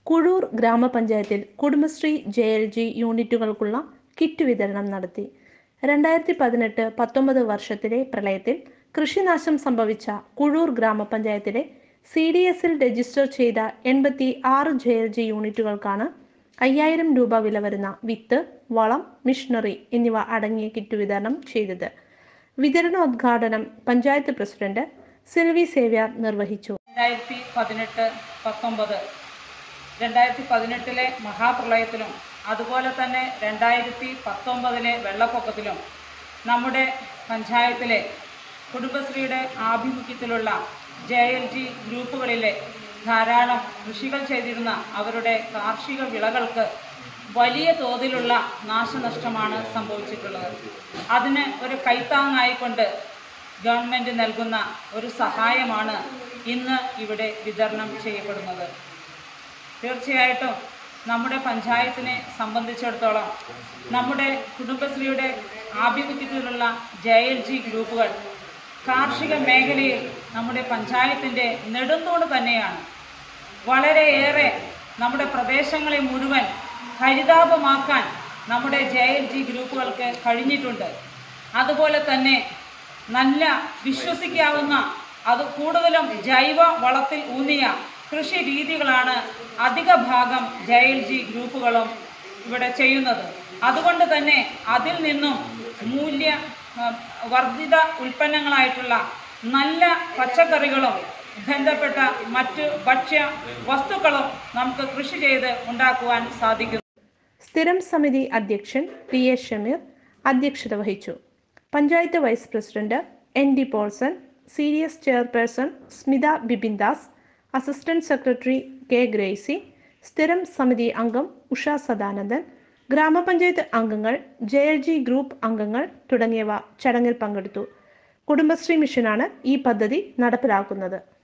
കുഴൂർ ഗ്രാമപഞ്ചായത്തിൽ Kudumbashree J L G യൂണിറ്റുകൾക്കുള്ള kit വിതരണം നടത്തി രണ്ടായിരത്തി പതിനെട്ട് പത്തൊമ്പത് വർഷത്തിലെ പ്രളയത്തിൽ കൃഷിനാശം സംഭവിച്ച കുഴൂർ ഗ്രാമപഞ്ചായത്തിലെ സി ഡി എസിൽ രജിസ്റ്റർ ചെയ്ത എൺപത്തി ആറ് ജെ എൽ ജി യൂണിറ്റുകൾക്കാണ് അയ്യായിരം രൂപ വില വരുന്ന വിത്ത് വളം മിഷണറി എന്നിവ അടങ്ങിയ കിറ്റ് വിതരണം ചെയ്തത് വിതരണോദ്ഘാടനം പഞ്ചായത്ത് പ്രസിഡന്റ് സിൽവി സേവ്യാർ നിർവഹിച്ചു രണ്ടായിരത്തി പതിനെട്ട് പത്തൊമ്പത് രണ്ടായിരത്തി പതിനെട്ടിലെ മഹാപ്രളയത്തിലും അതുപോലെ തന്നെ രണ്ടായിരത്തി പത്തൊമ്പതിലെ വെള്ളപ്പൊക്കത്തിലും നമ്മുടെ പഞ്ചായത്തിലെ കുടുംബശ്രീയുടെ ആഭിമുഖ്യത്തിലുള്ള ജെ എൽ ജി ഗ്രൂപ്പുകളിലെ ധാരാളം കൃഷികൾ ചെയ്തിരുന്ന അവരുടെ കാർഷിക വിളകൾക്ക് വലിയ തോതിലുള്ള നാശനഷ്ടമാണ് സംഭവിച്ചിട്ടുള്ളത് അതിന് ഒരു കൈത്താങ്ങായിക്കൊണ്ട് ഗവൺമെൻറ് നൽകുന്ന ഒരു സഹായമാണ് ഇന്ന് ഇവിടെ വിതരണം ചെയ്യപ്പെടുന്നത് തീർച്ചയായിട്ടും നമ്മുടെ പഞ്ചായത്തിനെ സംബന്ധിച്ചിടത്തോളം നമ്മുടെ കുടുംബശ്രീയുടെ ആഭിമുഖ്യത്തിലുള്ള ജെ എൽ ജി ഗ്രൂപ്പുകൾ കാർഷിക മേഖലയിൽ നമ്മുടെ പഞ്ചായത്തിൻ്റെ നെടുന്തൂണ് തന്നെയാണ് വളരെയേറെ നമ്മുടെ പ്രദേശങ്ങളെ മുഴുവൻ ഹരിതാപമാക്കാൻ നമ്മുടെ ജെ എൽ ജി ഗ്രൂപ്പുകൾക്ക് കഴിഞ്ഞിട്ടുണ്ട് അതുപോലെ തന്നെ നല്ല വിശ്വസിക്കാവുന്ന അത് കൂടുതലും ജൈവ വളത്തിൽ ഊന്നിയ കൃഷി രീതികളാണ് അധിക ഭാഗം ജെ എൽ ജി ഗ്രൂപ്പുകളും ഇവിടെ ചെയ്യുന്നത് അതുകൊണ്ട് തന്നെ അതിൽ നിന്നും മൂല്യ ആ, വർദ്ധിത ഉൽപ്പന്നങ്ങളായിട്ടുള്ള നല്ല പച്ചക്കറികളും ബന്ധപ്പെട്ട മറ്റ് ഭക്ഷ്യ വസ്തുക്കളും നമുക്ക് കൃഷി ചെയ്ത് ഉണ്ടാക്കുവാൻ സാധിക്കും സ്ഥിരം സമിതി അധ്യക്ഷൻ പി എ ഷമീർ അധ്യക്ഷത വഹിച്ചു panchayat vice president N D Paulson സീരിയസ് chairperson Smitha Bibindas assistant secretary K Gracy സ്ഥിരം സമിതി അംഗം ഉഷ സദാനന്ദൻ ഗ്രാമപഞ്ചായത്ത് അംഗങ്ങൾ ജെ എൽ ജി ഗ്രൂപ്പ് അംഗങ്ങൾ തുടങ്ങിയവ ചടങ്ങിൽ പങ്കെടുത്തു കുടുംബശ്രീ മിഷനാണ് ഈ പദ്ധതി നടപ്പിലാക്കുന്നത്